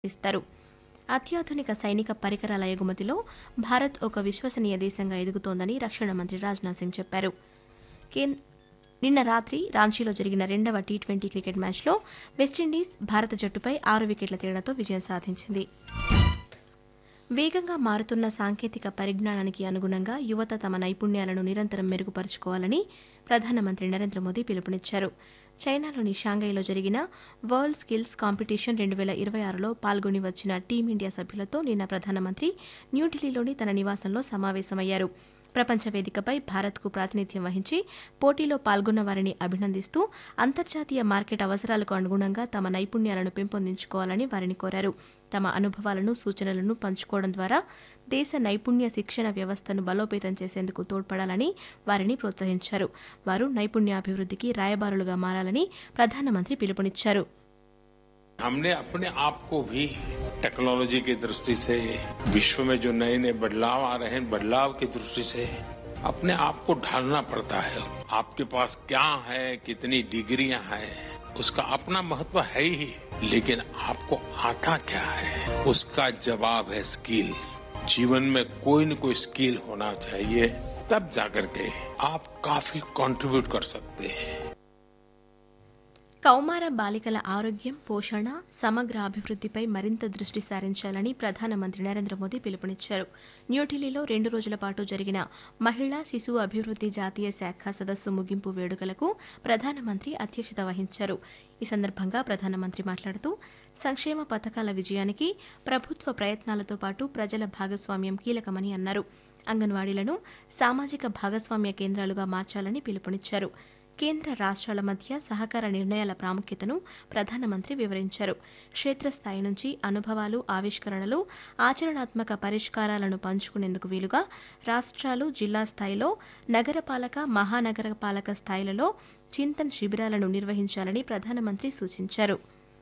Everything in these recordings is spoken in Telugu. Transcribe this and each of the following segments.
ఇస్తారు అత్యాధునిక సైనిక పరికరాల ఎగుమతిలో భారత్ ఒక విశ్వసనీయ దేశంగా ఎదుగుతోందని రక్షణ మంత్రి రాజ్నాథ్ సింగ్ చెప్పారు కేన్- నిన్న రాత్రి రాంచీలో జరిగిన రెండవ టీ ట్వంటీ క్రికెట్ మ్యాచ్లో వెస్టిండీస్ భారత జట్టుపై ఆరు వికెట్ల తేడాతో విజయం సాధించింది వేగంగా మారుతున్న సాంకేతిక పరిజ్ఞానానికి అనుగుణంగా యువత తమ నైపుణ్యాలను నిరంతరం మెరుగుపరుచుకోవాలని ప్రధానమంత్రి నరేంద్ర మోదీ పిలుపునిచ్చారు చైనాలోని షాంఘైలో జరిగిన వరల్డ్ స్కిల్స్ కాంపిటీషన్ రెండు వేల ఇరవై ఆరులో పాల్గొని వచ్చిన టీమిండియా సభ్యులతో నిన్న ప్రధానమంత్రి న్యూఢిల్లీలోని తన నివాసంలో సమావేశమయ్యారు ప్రపంచ వేదికపై భారత్కు ప్రాతినిధ్యం వహించి పోటీలో పాల్గొన్న వారిని అభినందిస్తూ అంతర్జాతీయ మార్కెట్ అవసరాలకు అనుగుణంగా తమ నైపుణ్యాలను పెంపొందించుకోవాలని వారిని కోరారు తమ అనుభవాలను సూచనలను పంచుకోవడం ద్వారా దేశ నైపుణ్య శిక్షణ వ్యవస్థను బలోపేతం చేసేందుకు తోడ్పడాలని వారిని ప్రోత్సహించారు వారు నైపుణ్యాభివృద్ధికి రాయబారులుగా మారాలని ప్రధానమంత్రి పిలుపునిచ్చారు हमने अपने आप को भी टेक्नोलॉजी की दृष्टि से विश्व में जो नए नए बदलाव आ रहे हैं बदलाव की दृष्टि से अपने आप को ढालना पड़ता है आपके पास क्या है कितनी डिग्रियां हैं उसका अपना महत्व है ही लेकिन आपको आता क्या है उसका जवाब है स्किल जीवन में कोई न कोई स्किल होना चाहिए तब जाकर के आप काफी कंट्रीब्यूट कर सकते हैं కౌమార బాలికల ఆరోగ్యం పోషణ సమగ్ర అభివృద్ధిపై మరింత దృష్టి సారించాలని ప్రధానమంత్రి నరేంద్ర మోదీ పిలుపునిచ్చారు న్యూఢిల్లీలో రెండు రోజుల పాటు జరిగిన మహిళా శిశు అభివృద్ది జాతీయ శాఖ సదస్సు ముగింపు వేడుకలకు ప్రధానమంత్రి అధ్యక్షత వహించారు ఈ సందర్భంగా ప్రధానమంత్రి మాట్లాడుతూ సంక్షేమ పథకాల విజయానికి ప్రభుత్వ ప్రయత్నాలతో పాటు ప్రజల భాగస్వామ్యం కీలకమని అన్నారు అంగన్వాడీలను సామాజిక భాగస్వామ్య కేంద్రాలుగా మార్చాలని పిలుపునిచ్చారు కేంద్ర రాష్ట్రాల మధ్య సహకార నిర్ణయాల ప్రాముఖ్యతను ప్రధానమంత్రి వివరించారు క్షేత్రస్థాయి నుంచి అనుభవాలు ఆవిష్కరణలు ఆచరణాత్మక పరిష్కారాలను పంచుకునేందుకు వీలుగా రాష్ట్రాలు జిల్లా స్థాయిలో నగరపాలక మహానగరపాలక స్థాయిలలో చింతన్ శిబిరాలను నిర్వహించాలని ప్రధానమంత్రి సూచించారు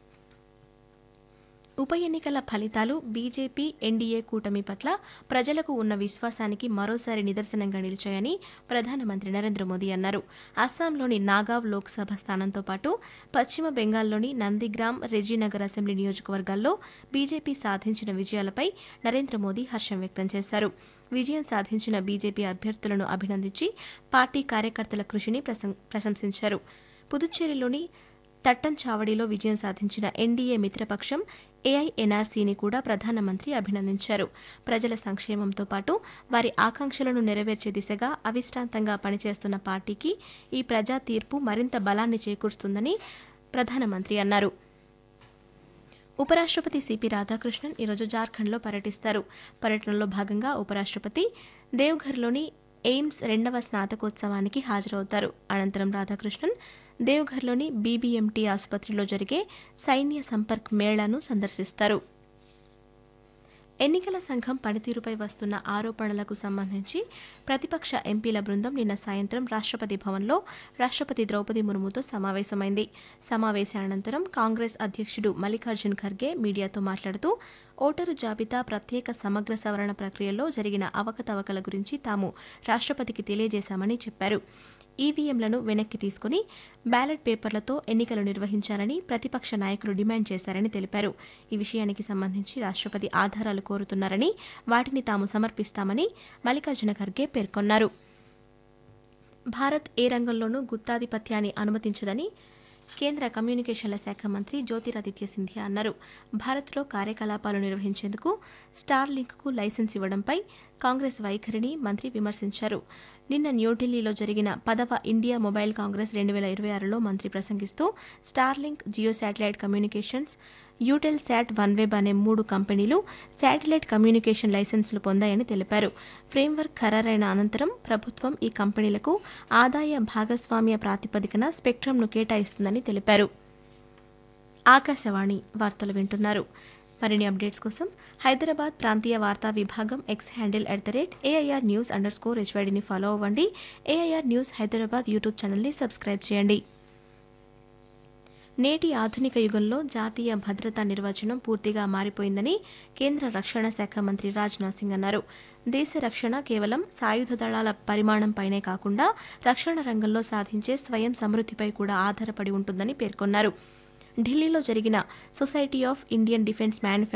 ఉప ఎన్నికల ఫలితాలు బీజేపీ ఎన్డీఏ కూటమి పట్ల ప్రజలకు ఉన్న విశ్వాసానికి మరోసారి నిదర్శనంగా నిలిచాయని ప్రధానమంత్రి నరేంద్ర మోదీ అన్నారు అస్సాంలోని నాగావ్ లోక్సభ స్థానంతో పాటు పశ్చిమ బెంగాల్లోని నందిగ్రామ్ రెజీనగర్ అసెంబ్లీ నియోజకవర్గాల్లో బీజేపీ సాధించిన విజయాలపై నరేంద్ర మోదీ హర్షం వ్యక్తం చేశారు విజయం సాధించిన బీజేపీ అభ్యర్థులను అభినందించి పార్టీ కార్యకర్తల కృషిని ప్రశం- ప్రశంసించారు పుదుచ్చేరిలోని తట్టం చావడిలో విజయం సాధించిన ఎన్డీఏ మిత్రపక్షం ఏఐఎన్ఆర్సీని కూడా ప్రధానమంత్రి అభినందించారు ప్రజల సంక్షేమంతో పాటు వారి ఆకాంక్షలను నెరవేర్చే దిశగా అవిశ్రాంతంగా పనిచేస్తున్న పార్టీకి ఈ ప్రజా తీర్పు మరింత బలాన్ని చేకూరుస్తుందని ప్రధానమంత్రి అన్నారు ఉపరాష్ట్రపతి సిపి రాధాకృష్ణన్ ఈరోజు జార్ఖండ్లో పర్యటిస్తారు పర్యటనలో భాగంగా ఉపరాష్ట్రపతి దేవ్ఘర్లోని ఎయిమ్స్ రెండవ స్నాతకోత్సవానికి హాజరవుతారు అనంతరం రాధాకృష్ణన్ దేవ్ఘర్లోని బీబీఎంటీ ఆసుపత్రిలో జరిగే సైన్య సంపర్క్ మేళాను సందర్శిస్తారు ఎన్నికల సంఘం పనితీరుపై వస్తున్న ఆరోపణలకు సంబంధించి ప్రతిపక్ష ఎంపీల బృందం నిన్న సాయంత్రం రాష్ట్రపతి భవన్లో రాష్ట్రపతి ద్రౌపది ముర్ముతో సమావేశమైంది సమావేశానంతరం కాంగ్రెస్ అధ్యక్షుడు మల్లికార్జున్ ఖర్గే మీడియాతో మాట్లాడుతూ ఓటరు జాబితా ప్రత్యేక సమగ్ర సవరణ ప్రక్రియలో జరిగిన అవకతవకల గురించి తాము రాష్ట్రపతికి తెలియజేశామని చెప్పారు ఈవీఎంలను వెనక్కి తీసుకుని బ్యాలెట్ పేపర్లతో ఎన్నికలు నిర్వహించాలని ప్రతిపక్ష నాయకులు డిమాండ్ చేశారని తెలిపారు ఈ విషయానికి సంబంధించి రాష్ట్రపతి ఆధారాలు కోరుతున్నారని వాటిని తాము సమర్పిస్తామని మల్లికార్జున ఖర్గే పేర్కొన్నారు భారత్ ఏ రంగంలోనూ గుత్తాధిపత్యాన్ని అనుమతించదని కేంద్ర కమ్యూనికేషన్ల శాఖ మంత్రి జ్యోతిరాదిత్య సింధియా అన్నారు భారత్లో కార్యకలాపాలు నిర్వహించేందుకు స్టార్ లింక్కు లైసెన్స్ ఇవ్వడంపై కాంగ్రెస్ వైఖరిని మంత్రి విమర్శించారు నిన్న న్యూఢిల్లీలో జరిగిన పదవ ఇండియా మొబైల్ కాంగ్రెస్ రెండు వేల ఇరవై ఆరులో మంత్రి ప్రసంగిస్తూ Starlink Jio satellite communications Eutelsat OneWeb అనే మూడు కంపెనీలు శాటిలైట్ కమ్యూనికేషన్ లైసెన్సులు పొందాయని తెలిపారు ఫ్రేమ్వర్క్ ఖరారైన అనంతరం ప్రభుత్వం ఈ కంపెనీలకు ఆదాయ భాగస్వామ్య ప్రాతిపదికన స్పెక్ట్రమ్ను కేటాయిస్తుందని తెలిపారు ఆకాశవాణి వార్తలు వింటున్నారు మరిన్ని అప్డేట్స్ కోసం హైదరాబాద్ ప్రాంతీయ వార్తా విభాగం X handle at the rate AIR news underscore హెచ్వైడిని ఫాలో అవ్వండి ఏఐఆర్ న్యూస్ హైదరాబాద్ యూట్యూబ్ ఛానల్ని సబ్స్క్రైబ్ చేయండి నేటి ఆధునిక యుగంలో జాతీయ భద్రతా నిర్వచనం పూర్తిగా మారిపోయిందని కేంద్ర రక్షణ శాఖ మంత్రి రాజ్నాథ్ సింగ్ అన్నారు దేశ రక్షణ కేవలం సాయుధ దళాల పరిమాణంపైనే కాకుండా రక్షణ రంగంలో సాధించే స్వయం సమృద్ధిపై కూడా ఆధారపడి ఉంటుందని పేర్కొన్నారు ఢిల్లీలో జరిగిన society of Indian defence manufacturing